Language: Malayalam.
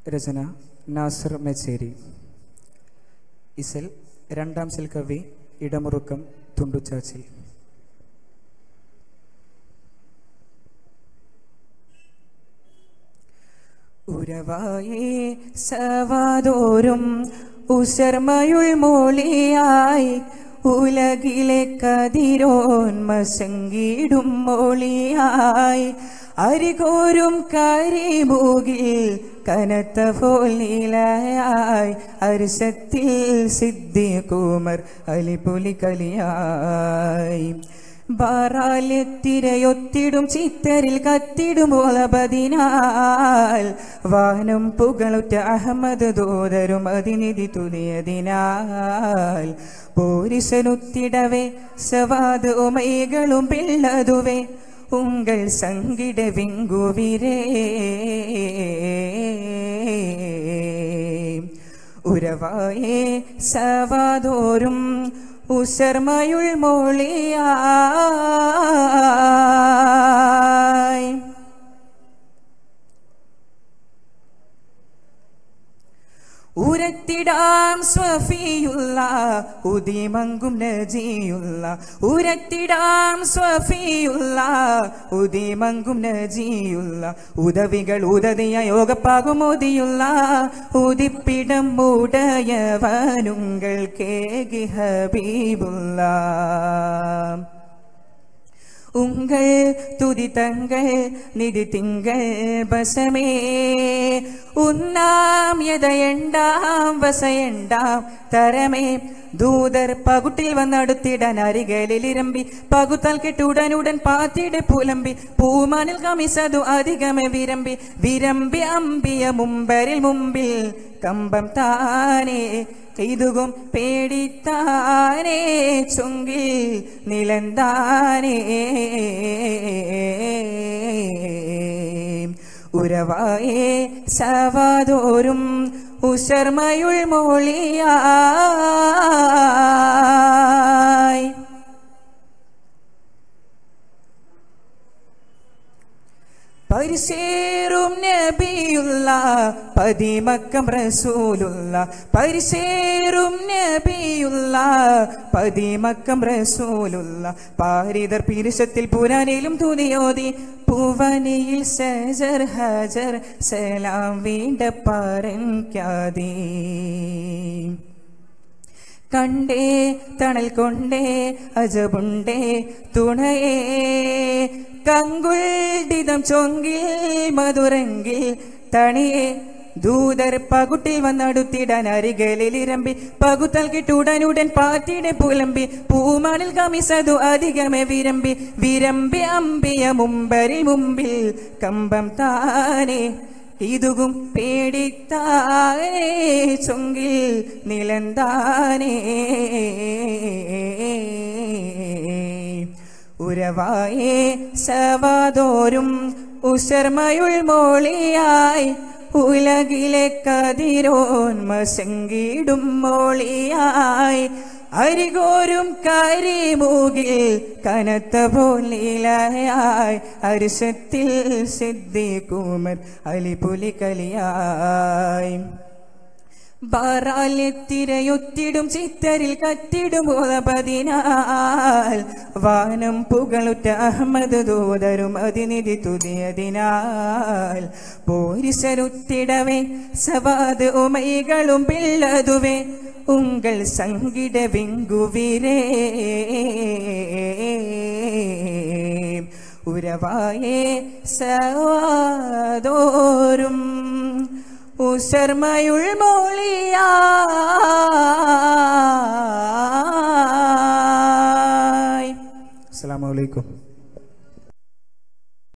രചന നാസർ മെച്ചേരി ഇസൽ രണ്ടാം സിൽ കവി ഇടമുറുക്കം തുണ്ടുച്ചാച്ചി ഉരവായേ സവാതോരും ഉശർമയുൾ മോളിയായി ഉലകിലെ കതിരോന്മസങ്കിടും മോളിയായി അരികോരും കരിമൂകിൽ കനത്ത പോൽ നീലയായി അരിശത്തിൽ സിദ്ധി കുമർ അലിപുലി കലിയായി ബാറാലെത്തിരയൊത്തിടും ചിത്തരിൽ കത്തിടും ഓലപതിനാൽ വാനം പുകളുറ്റ അഹമ്മദ് ദൂതരും അതിനിധി തുതിയതിനാൽ പോരിസനുത്തിടവേ സവാദ് ഉമൈകളും പിള്ളതുവേ ഉങ്കൾ സങ്കിട വിങ്കുവിരേ ഉരവായേ സവാദോരും ഉശർമയുൾ മോളിയായി ഉരത്തിടാം സ്വഫിയുള്ള ഉദിമങ്കും നജിയുള്ള ഉരത്തിടാം സ്വഫിയുള്ള ഉദിമങ്കും നജിയുള്ള ഉദവികൾ ഉദതിയ യോഗപ്പാകും ഉദിയുള്ള ഉദിപ്പിടം ഉടയവനുങ്ങൾ കേകി ഹബീബുള്ള உங்கள் துதித்தங்கள் நிதி திங்கள் வசமே ഉന്നാം യഥയണ്ടാം വസയണ്ടാം തരമേ ദൂതർ പകുട്ടിൽ വന്നടുത്തിടാൻ അരികളിൽ ഇരമ്പി പകുത്താൽ കെട്ടുടനുടൻ പാത്തിടെ പുലമ്പി പൂമാനിൽ കമിസതു അധികമേ വിരമ്പി വിരമ്പി അമ്പിയ മുമ്പരിൽ മുമ്പിൽ കമ്പം താനേ ഇതുകും പേടിത്താനേ ചുങ്കിൽ നിലന്താനേ ഉരവായേ സവാതോരും ഉശർമയുൾ മോളിയായി പരിസേറും നബിയുള്ള പതിമക്കം റസൂലുള്ള പരിസേറും നബിയുള്ള പതിമക്കം റസൂലുള്ള പാരിതർ പിരിശത്തിൽ പുരാനിലും തുനിയോതി പൂവനിയിൽ സജർ ഹജർ സലാം വീണ്ട പറൻകാതീ കണ്ടേ തണൽ കൊണ്ടേ അജബുണ്ടേ തുണയേ കങ്കുൾഡിതം ചൊങ്കിൽ മധുരങ്കിൽ തണിയേ ദൂതർ പകുട്ടിൽ വന്നടുത്തിടാൻ അരികളിൽ ഇരമ്പി പകുത്തൽ കിട്ടുടനുടൻ പാത്തിടെ പുലമ്പി പൂമാനിൽ കമിസതു അധികമേ വിരമ്പി വിരമ്പി അമ്പിയ മുമ്പരിൽ മുമ്പിൽ കമ്പം താനേ ഇതുകും പേടിത്താനേ ചൊങ്കിൽ നിലന്താനേ ഉരവായേ സവാതോരും ഉശർമയുൾ മോളിയായി ഉലകിലെ കതിരോന്മസങ്കിടും മോളിയായി അരികോരും കരിമൂകിൽ കനത്ത പോലീലയായി അരിശത്തിൽ സിദ്ധി കുമർ അലിപുലി കലിയായി ബാറാലെത്തിരയൊത്തിടും ചിത്തരിൽ കത്തിടും ഓലപതിനാൽ വാനം പുകളുറ്റ അഹമ്മദ് ദൂതരും അതിനിധി തുതിയതിനാൽ പോരിസരുത്തിടവേ സവാദ് ഉമൈകളും പിള്ളതുവേ ഉങ്കൾ സങ്കിട വിങ്കുവിരേ ഉരവായേ സവാദോരും ഉശർമയുൾ മോളിയായി അസ്സാം വലൈക്കും